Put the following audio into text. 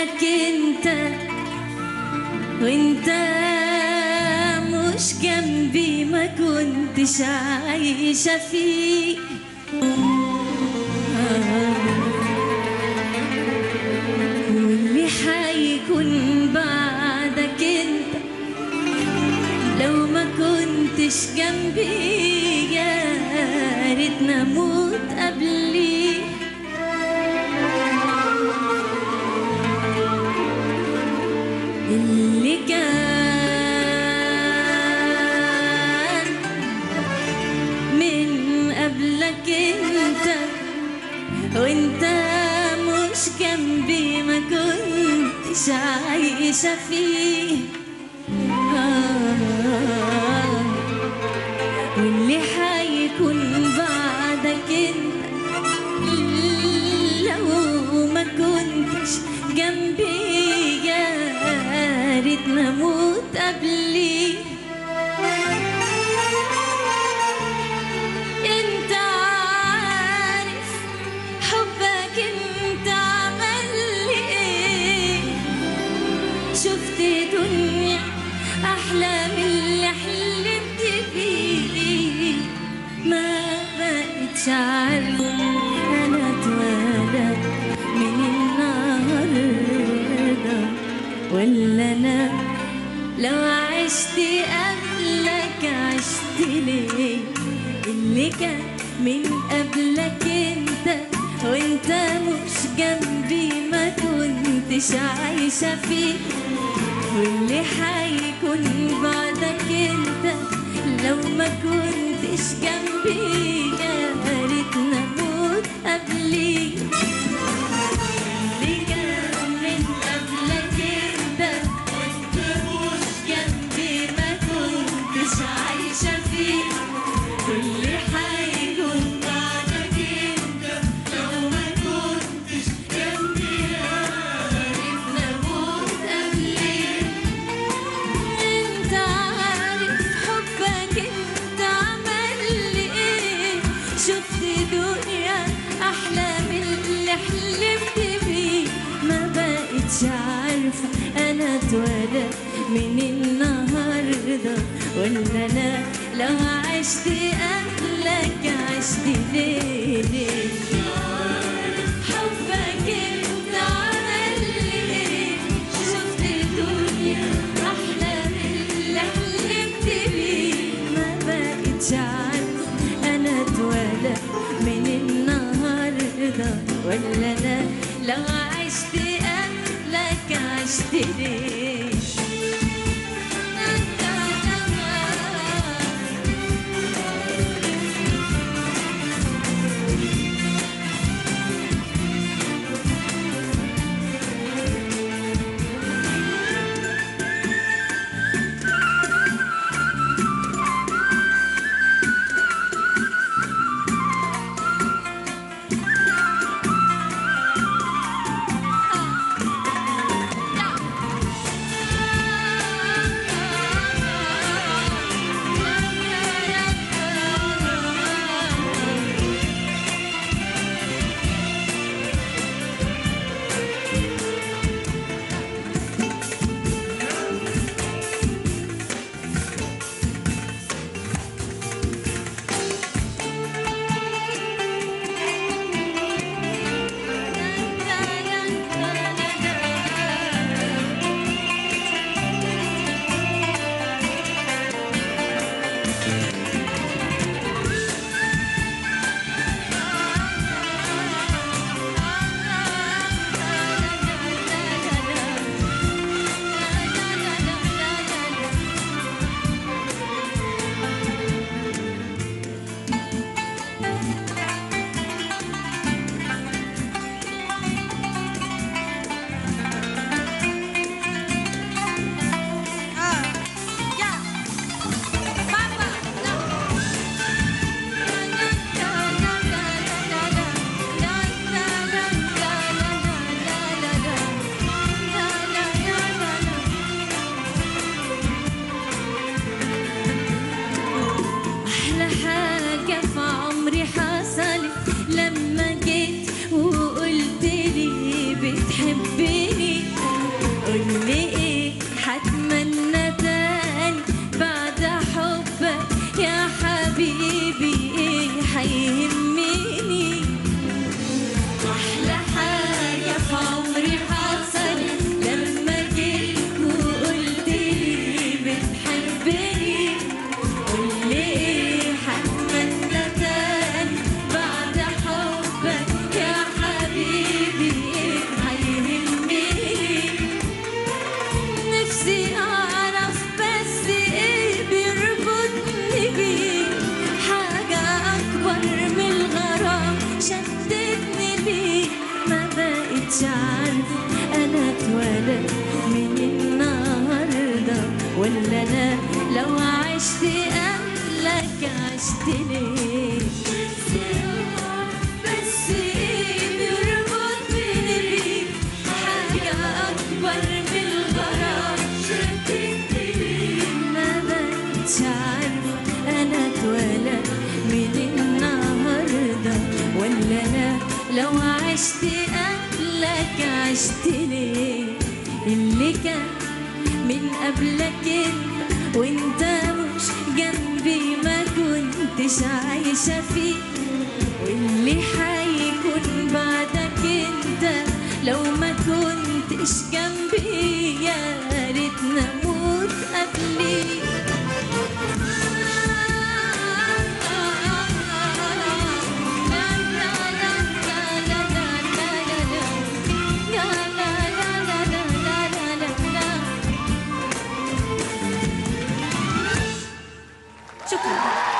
قبلك انت وانت مش جنبي ما كنتش عايشة فيه واللي حيكون بعدك انت لو ما كنتش جنبي يا ريتنا اموت قبلي اللي كان من قبلك انت وانت مش جنبي ما كنتش عايشة فيه آه. واللي حيكون بعدك انت لو ما كنتش جنبي يا ريتنا اموت قبلي انت عارف حبك انت عمل لي ايه شفت دنيا احلى من اللي حلمت بيه ما بقتش عارفه انا اتولد من النهارده ولا انا لو عشت قبلك عشت ليه اللي كان من قبلك انت وانت مش جنبي ما كنتش عايشة فيه واللي حيكون بعدك انت لو ما كنتش جنبي يا ريتنا اموت قبلي اللي كان من قبلك انت وانت مش جنبي ما كنتش عايشة فيه واللي حيكون بعدك انت لو ما كنتش جنبي يا ريتنا اموت قبلي انت عارف حبك انت عمل لي ايه شفت دنيا احلى من اللي حلمت بيه ما بقتش عارفه انا اتولد من النهارده ولا انا لو عشت قبلك عشت ليه ليه حبك انت عمل لي ايه شفت دنيا احلى من اللي حلمت بيه ما بقتش عارفه انا اتولد من النهارده ولا انا لو عشت قبلك عشت ليه بقتش عارف انا اتولد من النهارده ولا انا لو عشت قبلك عشت ليه بس ايه بيربطني بيك حاجة أكبر من الغرام شدتني ليك ما بقتش عارفة أنا اتولد من النهاردة ولا أنا لو عشت قبلك عشت ليه اللي كان من قبلك انت وانت مش جنبي ما كنتش عايشة فيه واللي حيكون بعدك انت لو ما كنتش جنبي يا ريت نموت قبلي شكرا